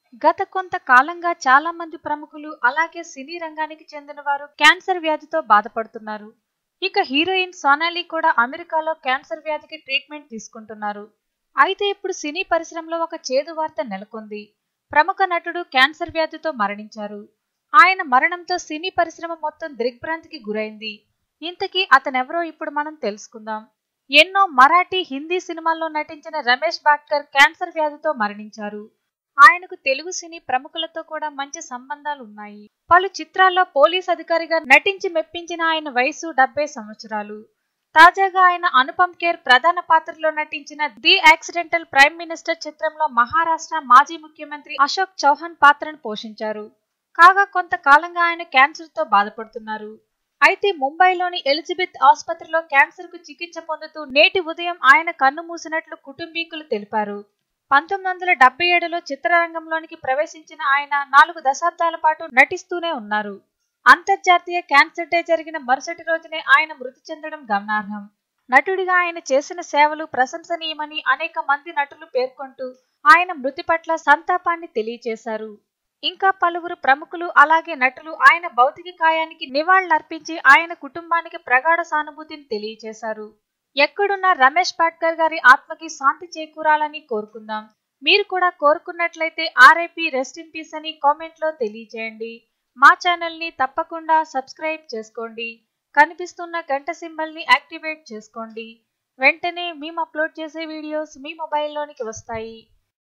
గత కొంతకాలంగా చాలా మంది ప్రముఖులు అలాగే సినీ రంగానికి చెందిన వారు క్యాన్సర్ వ్యాధితో బాధపడుతున్నారు ఇక హీరోయిన్ సోనాలి కూడా అమెరికాలో క్యాన్సర్ వ్యాధికి ట్రీట్మెంట్ తీసుకుంటున్నారు అయితే ఇప్పుడు సినీ పరిశ్రమలో ఒక చేదు వార్త నెలకొంది ప్రముఖ నటుడు క్యాన్సర్ వ్యాధితో మరణించారు ఆయన మరణంతో సినీ పరిశ్రమ మొత్తం దిగ్భ్రాంతికి గురైంది ఇంతకీ అతనెవరో ఇప్పుడు మనం తెలుసుకుందాం ఎన్నో మరాఠీ హిందీ సినిమాల్లో నటించిన రమేష్ బాట్కర్ క్యాన్సర్ వ్యాధితో మరణించారు ఆయనకు తెలుగు సినీ ప్రముఖులతో కూడా మంచి సంబంధాలు ఉన్నాయి పలు చిత్రాల్లో పోలీస్ అధికారిగా నటించి మెప్పించిన ఆయన వయసు డెబ్బై సంవత్సరాలు తాజాగా ఆయన అనుపమ్ ఖేర్ ప్రధాన పాత్రలో నటించిన ది యాక్సిడెంటల్ ప్రైమ్ మినిస్టర్ చిత్రంలో మహారాష్ట్ర మాజీ ముఖ్యమంత్రి అశోక్ చౌహాన్ పాత్రను పోషించారు కాగా కొంతకాలంగా ఆయన క్యాన్సర్ తో బాధపడుతున్నారు అయితే ముంబైలోని ఎలిజబెత్ ఆసుపత్రిలో క్యాన్సర్ కు చికిత్స పొందుతూ నేటి ఉదయం ఆయన కన్ను మూసినట్లు కుటుంబీకులు తెలిపారు పంతొమ్మిది వందల డెబ్బై ఏడులో చిత్రరంగంలోనికి ప్రవేశించిన ఆయన నాలుగు దశాబ్దాల పాటు నటిస్తూనే ఉన్నారు అంతర్జాతీయ క్యాన్సర్ డే జరిగిన మరుసటి రోజునే ఆయన మృతి చెందడం గమనార్హం నటుడిగా ఆయన చేసిన సేవలు ప్రశంసనీయమని అనేక మంది నటులు పేర్కొంటూ ఆయన మృతి పట్ల సంతాపాన్ని తెలియజేశారు ఇంకా పలువురు ప్రముఖులు అలాగే నటులు ఆయన భౌతిక కాయానికి నివాళులర్పించి ఆయన కుటుంబానికి ప్రగాఢ సానుభూతిని తెలియజేశారు ఎక్కడున్న రమేష్ పాట్కర్ గారి ఆత్మకి శాంతి చేకూరాలని కోరుకుందాం మీరు కూడా కోరుకున్నట్లయితే ఆర్ఐపి రెస్ట్ ఇన్ పీస్ అని కామెంట్ లో తెలియజేయండి మా ఛానల్ ని తప్పకుండా సబ్స్క్రైబ్ చేసుకోండి కనిపిస్తున్న గంట సింబల్ ని యాక్టివేట్ చేసుకోండి వెంటనే మేము అప్లోడ్ చేసే వీడియోస్ మీ మొబైల్లోనికి వస్తాయి